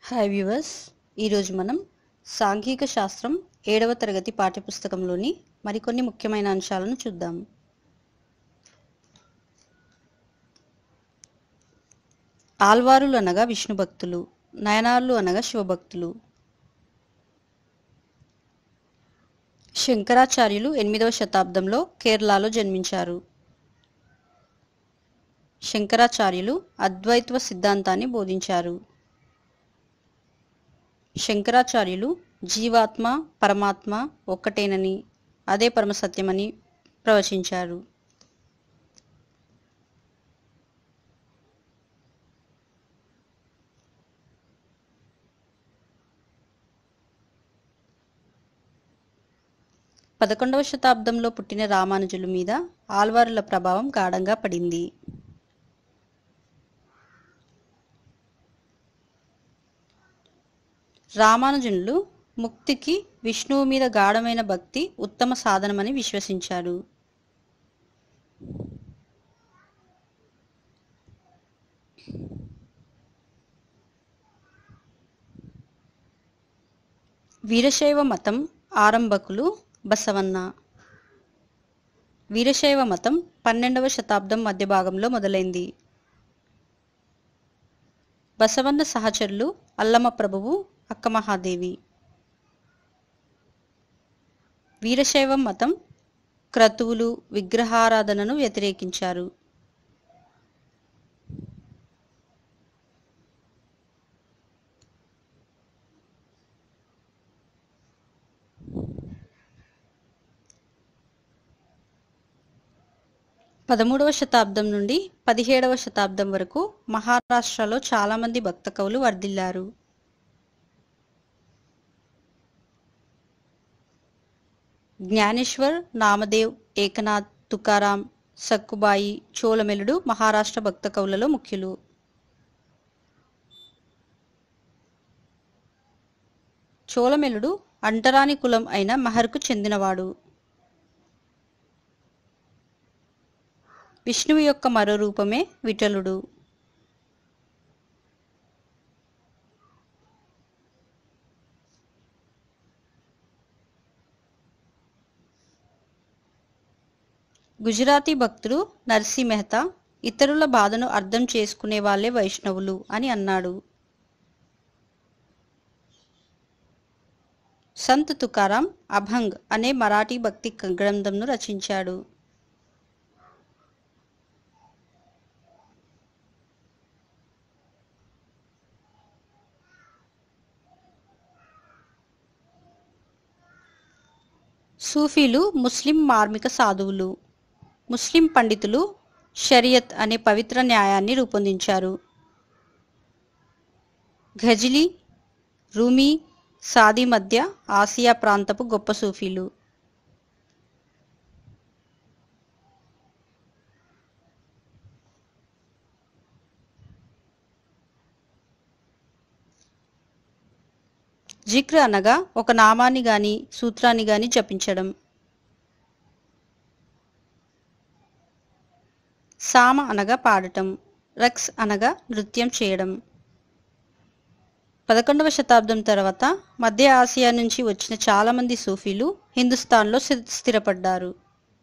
Hi viewers ఈరోజు మనం సాంఘిక శాస్త్రం ఏడవ తరగతి పాఠ్యపుస్తకంలోని మరికొన్ని ముఖ్యమైన అంశాలను చూద్దాం ఆల్వారులు అనగా విష్ణు భక్తులు నయనార్లు అనగా శివభక్తులు శంకరాచార్యులు ఎనిమిదవ శతాబ్దంలో కేరళలో జన్మించారు శంకరాచార్యులు అద్వైత్వ సిద్ధాంతాన్ని బోధించారు శంకరాచార్యులు జీవాత్మ పరమాత్మ ఒక్కటేనని అదే పరమసత్యమని ప్రవచించారు పదకొండవ శతాబ్దంలో పుట్టిన రామానుజుల మీద ఆల్వారుల ప్రభావం గాఢంగా పడింది రామానుజనులు ముక్తికి విష్ణువు మీద గాఢమైన భక్తి ఉత్తమ సాధనమని విశ్వసించారు వీరశైవ మతం ఆరంభకులు బసవన్న వీరశైవ మతం పన్నెండవ శతాబ్దం మధ్య భాగంలో మొదలైంది బసవన్న సహచరులు అల్లమ ప్రభువు అక్క మహాదేవి వీరశైవం మతం క్రతువులు విగ్రహారాధనను వ్యతిరేకించారు పదమూడవ శతాబ్దం నుండి పదిహేడవ శతాబ్దం వరకు మహారాష్ట్రలో చాలామంది భక్త కవులు వర్ధిల్లారు జ్ఞానేశ్వర్ నామదేవ్ ఏకనాథ్ తుకారాం సక్కుబాయి చోళమెలుడు మహారాష్ట్ర భక్త కవులలో ముఖ్యులు చోళమెలుడు అంటరాని కులం అయిన మహర్కు చెందినవాడు విష్ణువు యొక్క మరో రూపమే విఠలుడు గుజరాతీ భక్తుడు నర్సీ మెహతా ఇతరుల బాధను అర్థం చేసుకునే వాళ్ళే వైష్ణవులు అని అన్నాడు సంత్ తుకారాం అభంగ్ అనే మరాఠీ భక్తి గ్రంథంను రచించాడు సూఫీలు ముస్లిం మార్మిక సాధువులు ముస్లిం పండితులు షరియత్ అనే పవిత్ర న్యాయాన్ని రూపొందించారు ఘజిలీ రూమీ సాది మధ్య ఆసియా ప్రాంతపు గొప్ప సూఫీలు జిక్ర్ అనగా ఒక నామాన్ని గాని సూత్రాన్ని గాని జపించడం సామ అనగా పాడటం రక్స్ అనగా నృత్యం చేయడం పదకొండవ శతాబ్దం తర్వాత మధ్య ఆసియా నుంచి వచ్చిన చాలామంది సూఫీలు హిందుస్థాన్లో స్థిరపడ్డారు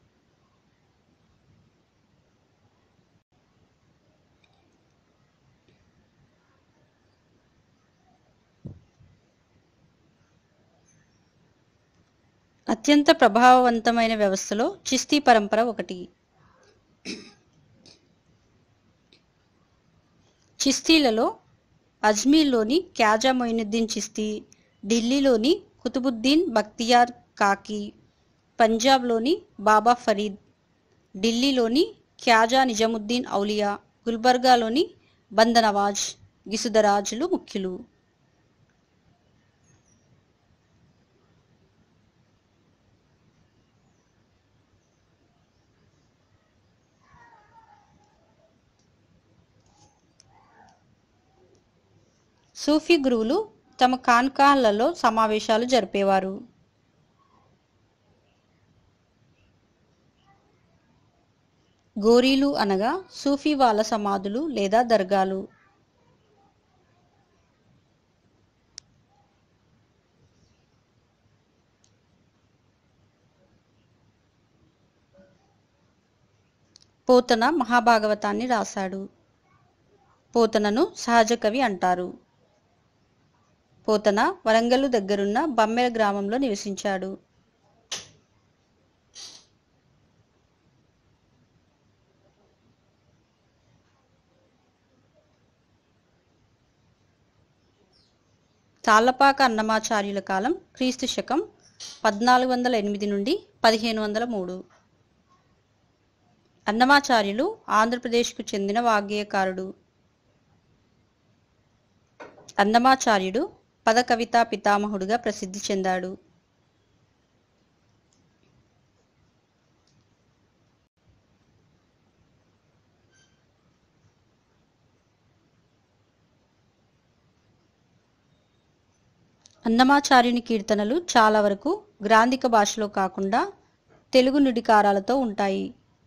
అత్యంత ప్రభావవంతమైన వ్యవస్థలో చిస్తీ పరంపర ఒకటి చిస్తీలలో అజ్మీర్లోని క్యాజా మొయినుద్దీన్ చిస్తీ ఢిల్లీలోని కుతుబుద్దీన్ బక్తియార్ కాకి పంజాబ్లోని బాబా ఫరీద్ ఢిల్లీలోని క్యాజా నిజాముద్దీన్ ఔలియా గుల్బర్గాలోని బందనవాజ్ గిసుదరాజులు ముఖ్యులు సూఫీ గురువులు తమ ఖాన్కాహ్లలో సమావేశాలు జరిపేవారు గోరీలు అనగా సూఫీ వాళ్ళ సమాధులు లేదా దర్గాలు పోతన మహాభాగవతాన్ని రాశాడు పోతనను సహజ కవి అంటారు పోతన వరంగల్లు దగ్గరున్న బమ్మెర గ్రామంలో నివసించాడు తాళ్లపాక అన్నమాచార్యుల కాలం క్రీస్తు శకం పద్నాలుగు వందల ఎనిమిది నుండి పదిహేను వందల మూడు అన్నమాచార్యులు ఆంధ్రప్రదేశ్కు చెందిన వాగ్గేయకారుడు అన్నమాచార్యుడు పద కవితా పితామహుడుగా ప్రసిద్ధి చెందాడు అన్నమాచార్యుని కీర్తనలు చాలా వరకు గ్రాంధిక భాషలో కాకుండా తెలుగు నుడికారాలతో ఉంటాయి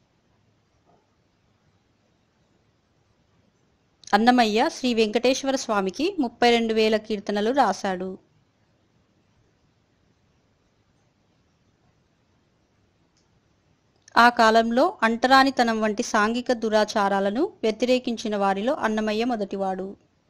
అన్నమయ్య శ్రీ వెంకటేశ్వర స్వామికి ముప్పై రెండు వేల కీర్తనలు రాశాడు ఆ కాలంలో అంటరానితనం వంటి సాంఘిక దురాచారాలను వ్యతిరేకించిన వారిలో అన్నమయ్య మొదటివాడు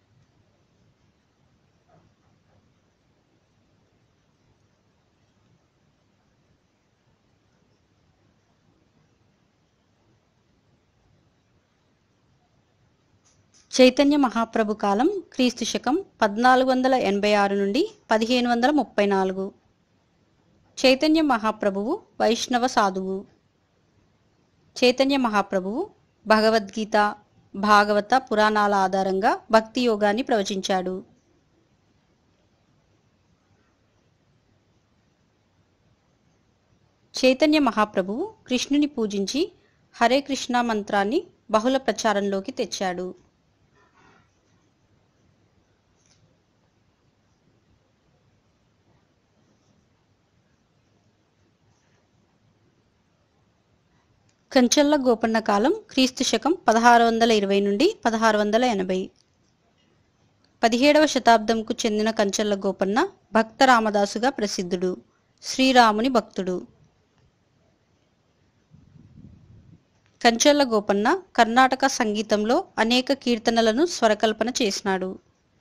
చైతన్య మహాప్రభు కాలం క్రీస్తు శకం పద్నాలుగు వందల ఎనభై ఆరు నుండి పదిహేను వందల ముప్పై నాలుగు చైతన్య మహాప్రభువు వైష్ణవ సాధువు చైతన్య మహాప్రభువు భగవద్గీత భాగవత పురాణాల ఆధారంగా భక్తి యోగాన్ని ప్రవచించాడు చైతన్య మహాప్రభువు కృష్ణుని పూజించి హరే కృష్ణ మంత్రాన్ని బహుళ ప్రచారంలోకి తెచ్చాడు కంచెల్ల గోపన్న కాలం క్రీస్తు శకం పదహారు వందల ఇరవై నుండి పదహారు వందల ఎనభై పదిహేడవ శతాబ్దంకు చెందిన కంచెల్ల గోపన్న భక్త రామదాసుగా ప్రసిద్ధుడు శ్రీరాముని భక్తుడు కంచెల్ల గోపన్న కర్ణాటక సంగీతంలో అనేక కీర్తనలను స్వరకల్పన చేసినాడు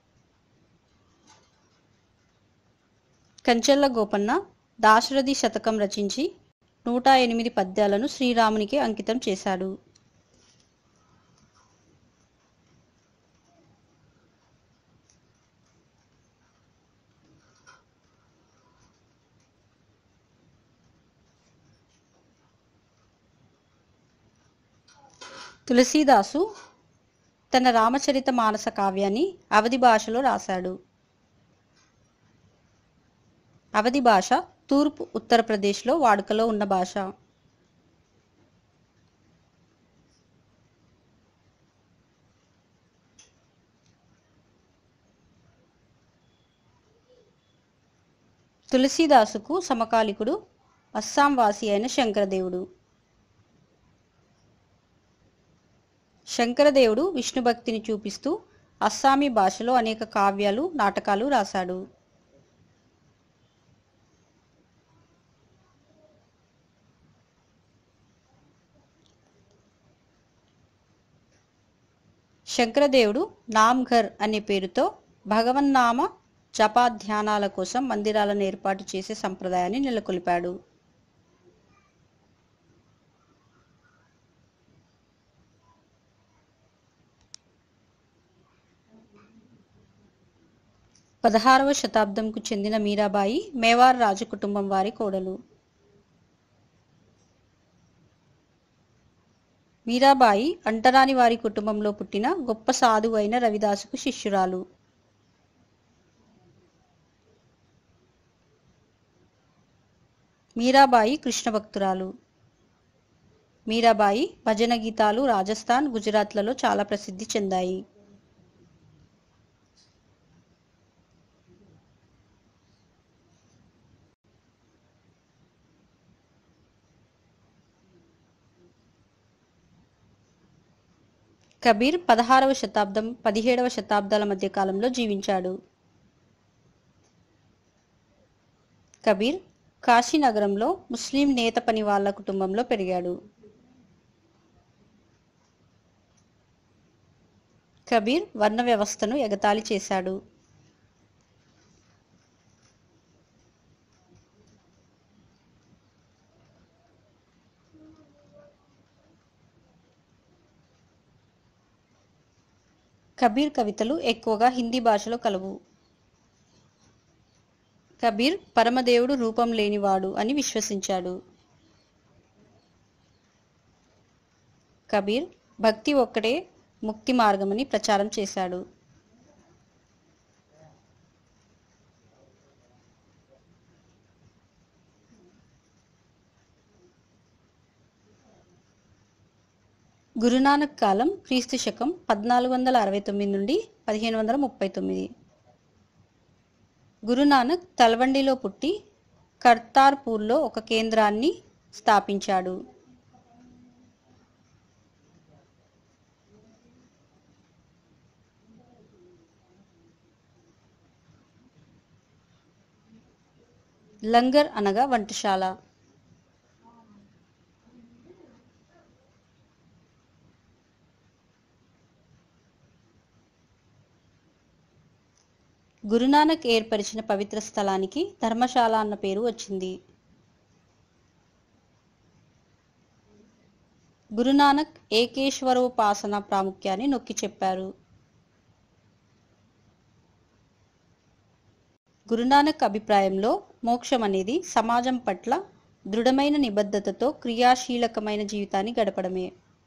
కంచెల్ల గోపన్న దాశరథి శతకం రచించి నూట ఎనిమిది పద్యాలను శ్రీరామునికి అంకితం చేశాడు తులసీదాసు తన రామచరిత మానస కావ్యాన్ని అవధి భాషలో రాశాడు అవధి భాష తూర్పు ఉత్తరప్రదేశ్లో వాడుకలో ఉన్న భాష తులసీదాసుకు సమకాలికుడు అస్సాం వాసి అయిన శంకరదేవుడు శంకరదేవుడు విష్ణు భక్తిని చూపిస్తూ అస్సామీ భాషలో అనేక కావ్యాలు నాటకాలు రాశాడు శంకరదేవుడు నామ్ఘర్ అనే పేరుతో భగవన్నామ జపాధ్యానాల కోసం మందిరాలను ఏర్పాటు చేసే సంప్రదాయాన్ని నెలకొల్పాడు పదహారవ శతాబ్దంకు చెందిన మీరాబాయి మేవార్ రాజు కుటుంబం వారి కోడలు మీరాబాయి అంటరాని వారి కుటుంబంలో పుట్టిన గొప్ప సాధువు అయిన రవిదాసుకు శిష్యురాలు మీరాబాయి కృష్ణ భక్తురాలు మీరాబాయి భజన గీతాలు రాజస్థాన్ గుజరాత్లలో చాలా ప్రసిద్ధి చెందాయి కబీర్ పదహారవ శతాబ్దం పదిహేడవ శతాబ్దాల మధ్య కాలంలో జీవించాడు కబీర్ కాశీ నగరంలో ముస్లిం నేత పని వాళ్ళ కుటుంబంలో పెరిగాడు కబీర్ వర్ణ వ్యవస్థను ఎగతాళి చేశాడు కబీర్ కవితలు ఎక్కువగా హిందీ భాషలో కలవు కబీర్ పరమదేవుడు రూపం లేనివాడు అని విశ్వసించాడు కబీర్ భక్తి ఒక్కటే ముక్తి మార్గమని ప్రచారం చేశాడు గురునానక్ కాలం క్రీస్తు శకం పద్నాలుగు వందల అరవై తొమ్మిది నుండి పదిహేను వందల ముప్పై తొమ్మిది గురునానక్ తల్వండిలో పుట్టి కర్తార్పూర్లో ఒక కేంద్రాన్ని స్థాపించాడు లంగర్ అనగా వంటశాల గురునానక్ ఏర్పరిచిన పవిత్ర స్థలానికి ధర్మశాల అన్న పేరు వచ్చింది గురునానక్ ఏకేశ్వరోపాసన ప్రాముఖ్యాన్ని నొక్కి చెప్పారు గురునానక్ అభిప్రాయంలో మోక్షం అనేది సమాజం పట్ల దృఢమైన నిబద్ధతతో క్రియాశీలకమైన జీవితాన్ని గడపడమే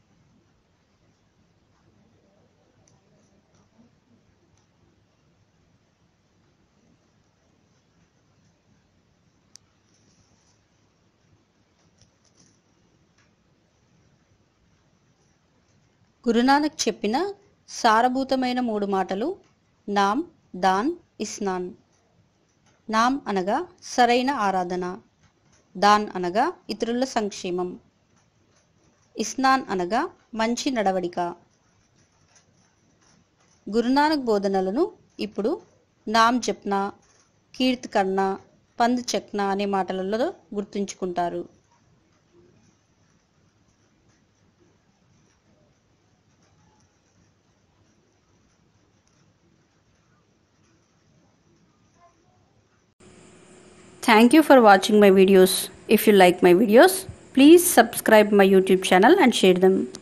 గురునానక్ చెప్పిన సారభూతమైన మూడు మాటలు నామ్ దాన్ ఇస్నాన్ నామ్ అనగా సరైన ఆరాధన దాన్ అనగా ఇతరుల సంక్షేమం ఇస్నాన్ అనగా మంచి నడవడిక గురునానక్ బోధనలను ఇప్పుడు నామ్ జప్న కీర్తికర్ణ పంద్ చక్న అనే మాటలలో గుర్తుంచుకుంటారు Thank you for watching my videos. If you like my videos, please subscribe my YouTube channel and share them.